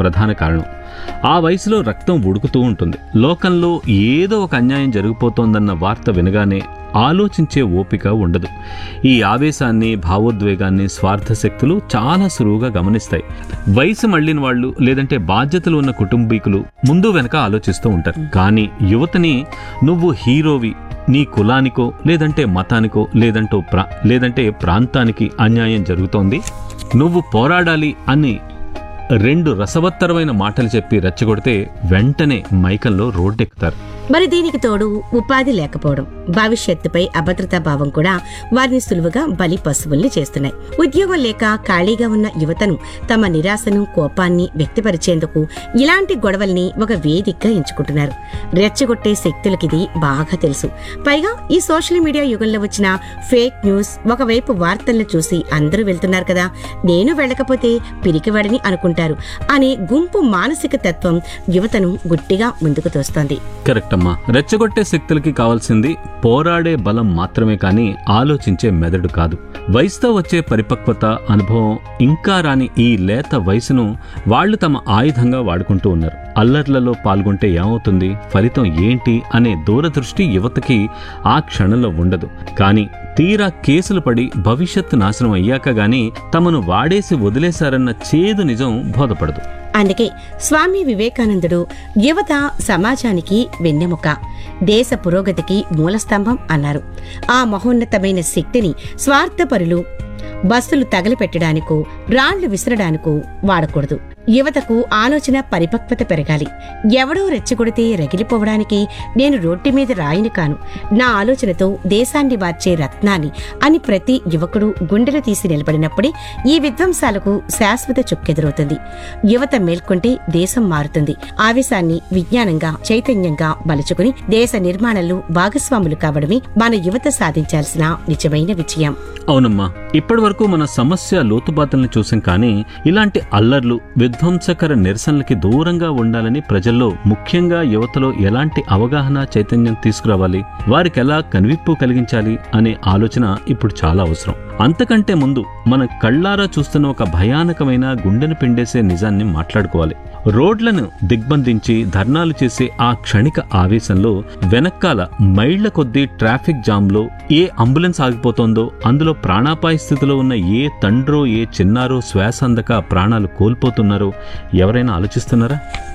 ప్రధాన కారణం ఆ వయసులో రక్తం ఉడుకుతూ ఉంటుంది లోకంలో ఏదో ఒక అన్యాయం జరిగిపోతోందన్న వార్త వినగానే ఆలోచించే ఓపిక ఉండదు ఈ ఆవేశాన్ని భావోద్వేగాన్ని స్వార్థ శక్తులు చాలా సులువుగా గమనిస్తాయి వయసు మళ్ళిన వాళ్ళు లేదంటే బాధ్యతలు ఉన్న కుటుంబీకులు ముందు వెనక ఆలోచిస్తూ ఉంటారు కానీ యువతని నువ్వు హీరోవి నీ కులానికో లేదంటే మతానికో లేదంటో ప్రా లేదంటే ప్రాంతానికి అన్యాయం జరుగుతోంది నువ్వు పోరాడాలి అని రెండు రసవత్తరమైన మాటలు చెప్పి రెచ్చగొడితే వెంటనే మైకంలో రోడ్డెక్కుతారు మరి దీనికి తోడు ఉపాధి లేకపోవడం భవిష్యత్తుపై అభద్రతా భావం కూడా వారిని సులువుగా బలి పశువుల్ని చేస్తున్నాయి ఉద్యోగం లేక ఖాళీగా ఉన్న యువతను తమ నిరాశను కోపాన్ని వ్యక్తపరిచేందుకు ఇలాంటి గొడవల్ని ఒక వేదికగా ఎంచుకుంటున్నారు రెచ్చగొట్టే శక్తులకిది బాగా తెలుసు పైగా ఈ సోషల్ మీడియా యుగంలో వచ్చిన ఫేక్ న్యూస్ ఒకవైపు వార్తలను చూసి అందరూ వెళ్తున్నారు కదా నేను వెళ్ళకపోతే పిరికివాడిని అనుకుంటారు అనే గుంపు మానసిక తత్వం యువతను గుట్టిగా ముందుకు తోస్తోంది కరెక్ట్ అమ్మా రెచ్చగొట్టే శక్తులకి కావాల్సింది పోరాడే బలం మాత్రమే కానీ ఆలోచించే మెదడు కాదు వయసుతో వచ్చే పరిపక్వత అనుభవం ఇంకా రాని ఈ లేత వయసును వాళ్ళు తమ ఆయుధంగా వాడుకుంటూ ఉన్నారు అల్లర్లలో పాల్గొంటే ఏమవుతుంది ఫలితం ఏంటి అనే దూరదృష్టి యువతకి ఆ క్షణంలో ఉండదు కానీ తీరా కేసులు పడి భవిష్యత్తు నాశనం అయ్యాక గాని తమను వాడేసి వదిలేశారన్న చేదు నిజం బోధపడదు అందుకే స్వామి వివేకానందుడు యువత సమాజానికి వెన్నెముక దేశ పురోగతికి మూలస్తంభం అన్నారు ఆ మహోన్నతమైన శక్తిని స్వార్థపరులు బస్సులు తగలపెట్టడానికో రాళ్లు విసరడానికో వాడకూడదు యువతకు ఆలోచన పరిపక్వత పెరగాలి ఎవడో రెచ్చగొడితే రగిలిపోవడానికి నేను రోడ్డు మీద రాయిని కాను నా ఆలోచనతో దేశాన్ని మార్చే రత్నాన్ని అని ప్రతి యువకుడు గుండెలు తీసి నిలబడినప్పుడే ఈ విధ్వంసాలకు శాశ్వత చుక్కెదురవుతుంది యువత మేల్కొంటే దేశం మారుతుంది ఆవేశాన్ని విజ్ఞానంగా చైతన్యంగా మలుచుకుని దేశ నిర్మాణంలో భాగస్వాములు కావడమే మన యువత సాధించాల్సిన నిజమైన విజయం అవునమ్మా ఇప్పటి వరకు మన సమస్య లోతుపాతల్ని చూసాం కానీ ఇలాంటి అల్లర్లు విధ్వంసకర నిరసనలకి దూరంగా ఉండాలని ప్రజల్లో ముఖ్యంగా యువతలో ఎలాంటి అవగాహన చైతన్యం తీసుకురావాలి వారికి ఎలా కనువిప్పు కలిగించాలి అనే ఆలోచన ఇప్పుడు చాలా అవసరం అంతకంటే ముందు మన కళ్ళారా చూస్తున్న ఒక భయానకమైన గుండెను పిండేసే నిజాన్ని మాట్లాడుకోవాలి రోడ్లను దిగ్బంధించి ధర్నాలు చేసే ఆ క్షణిక ఆవేశంలో వెనక్కాల మైళ్ల కొద్దీ ట్రాఫిక్ జామ్లో ఏ అంబులెన్స్ ఆగిపోతోందో అందులో ప్రాణాపాయ స్థితిలో ఉన్న ఏ తండ్రో ఏ చిన్నారో శ్వాస అందక ప్రాణాలు కోల్పోతున్నారో ఎవరైనా ఆలోచిస్తున్నారా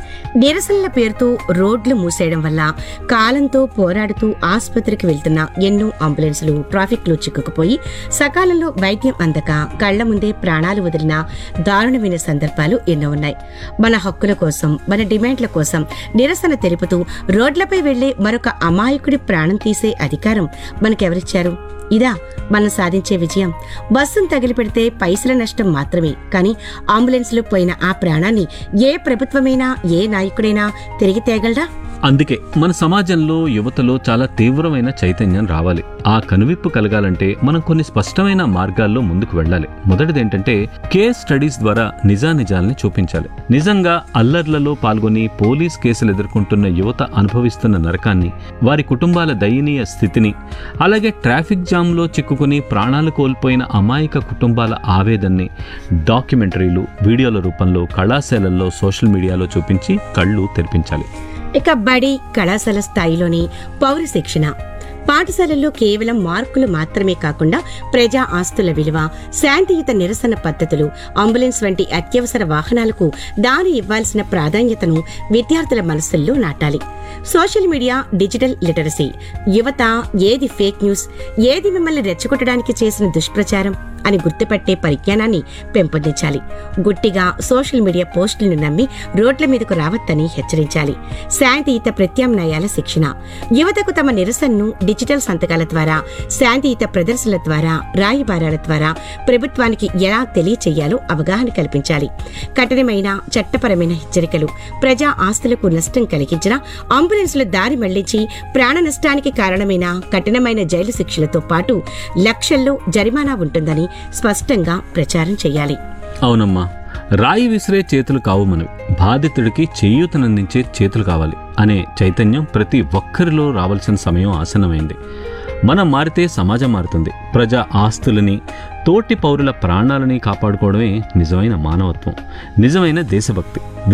నిరసనల పేరుతో రోడ్లు మూసేయడం వల్ల కాలంతో పోరాడుతూ ఆసుపత్రికి వెళ్తున్న ఎన్నో అంబులెన్సులు ట్రాఫిక్ లో చిక్కుకుపోయి సకాలంలో వైద్యం అందక కళ్ల ముందే ప్రాణాలు వదిలిన దారుణమైన సందర్భాలు ఎన్నో ఉన్నాయి మన హక్కుల కోసం మన డిమాండ్ల కోసం నిరసన తెలుపుతూ రోడ్లపై వెళ్లే మరొక అమాయకుడి ప్రాణం తీసే అధికారం మనకెవరిచ్చారు ఇదా మనం సాధించే విజయం బస్సును తగిలిపెడితే పైసల నష్టం మాత్రమే కానీ అంబులెన్స్లో పోయిన ఆ ప్రాణాన్ని ఏ ప్రభుత్వమైనా ఏ నాయకుడైనా తిరిగి తేగలరా అందుకే మన సమాజంలో యువతలో చాలా తీవ్రమైన చైతన్యం రావాలి ఆ కనువిప్పు కలగాలంటే మనం కొన్ని స్పష్టమైన మార్గాల్లో ముందుకు వెళ్ళాలి మొదటిది ఏంటంటే కేస్ స్టడీస్ ద్వారా నిజానిజాల్ని చూపించాలి నిజంగా అల్లర్లలో పాల్గొని పోలీస్ కేసులు ఎదుర్కొంటున్న యువత అనుభవిస్తున్న నరకాన్ని వారి కుటుంబాల దయనీయ స్థితిని అలాగే ట్రాఫిక్ జామ్లో చిక్కుకుని ప్రాణాలు కోల్పోయిన అమాయక కుటుంబాల ఆవేదన్ని డాక్యుమెంటరీలు వీడియోల రూపంలో కళాశాలల్లో సోషల్ మీడియాలో చూపించి కళ్ళు తెరిపించాలి ఇక బడి కళాశాల స్థాయిలోని పౌర శిక్షణ పాఠశాలల్లో కేవలం మార్కులు మాత్రమే కాకుండా ప్రజా ఆస్తుల విలువ శాంతియుత నిరసన పద్ధతులు అంబులెన్స్ వంటి అత్యవసర వాహనాలకు దారి ఇవ్వాల్సిన ప్రాధాన్యతను విద్యార్థుల మనస్సుల్లో నాటాలి సోషల్ మీడియా డిజిటల్ లిటరసీ యువత ఏది ఫేక్ న్యూస్ ఏది మిమ్మల్ని రెచ్చగొట్టడానికి చేసిన దుష్ప్రచారం అని గుర్తుపట్టే పరిజ్ఞానాన్ని పెంపొందించాలి గుట్టిగా సోషల్ మీడియా పోస్టులను నమ్మి రోడ్ల మీదకు రావద్దని హెచ్చరించాలి శాంతియుత ప్రత్యామ్నాయాల శిక్షణ యువతకు తమ నిరసనను డిజిటల్ సంతకాల ద్వారా శాంతియుత ప్రదర్శనల ద్వారా రాయబారాల ద్వారా ప్రభుత్వానికి ఎలా తెలియచేయాలో అవగాహన కల్పించాలి కఠినమైన చట్టపరమైన హెచ్చరికలు ప్రజా ఆస్తులకు నష్టం కలిగించిన అంబులెన్స్ల దారి మళ్లించి ప్రాణ నష్టానికి కారణమైన కఠినమైన జైలు శిక్షలతో పాటు లక్షల్లో జరిమానా ఉంటుందని స్పష్టంగా ప్రచారం చేయాలి అవునమ్మా రాయి విసిరే చేతులు కావు మనవి బాధితుడికి చేయూతనందించే చేతులు కావాలి అనే చైతన్యం ప్రతి ఒక్కరిలో రావాల్సిన సమయం ఆసన్నమైంది మనం మారితే సమాజం మారుతుంది ప్రజా ఆస్తులని తోటి పౌరుల ప్రాణాలని కాపాడుకోవడమే నిజమైన మానవత్వం నిజమైన దేశభక్తి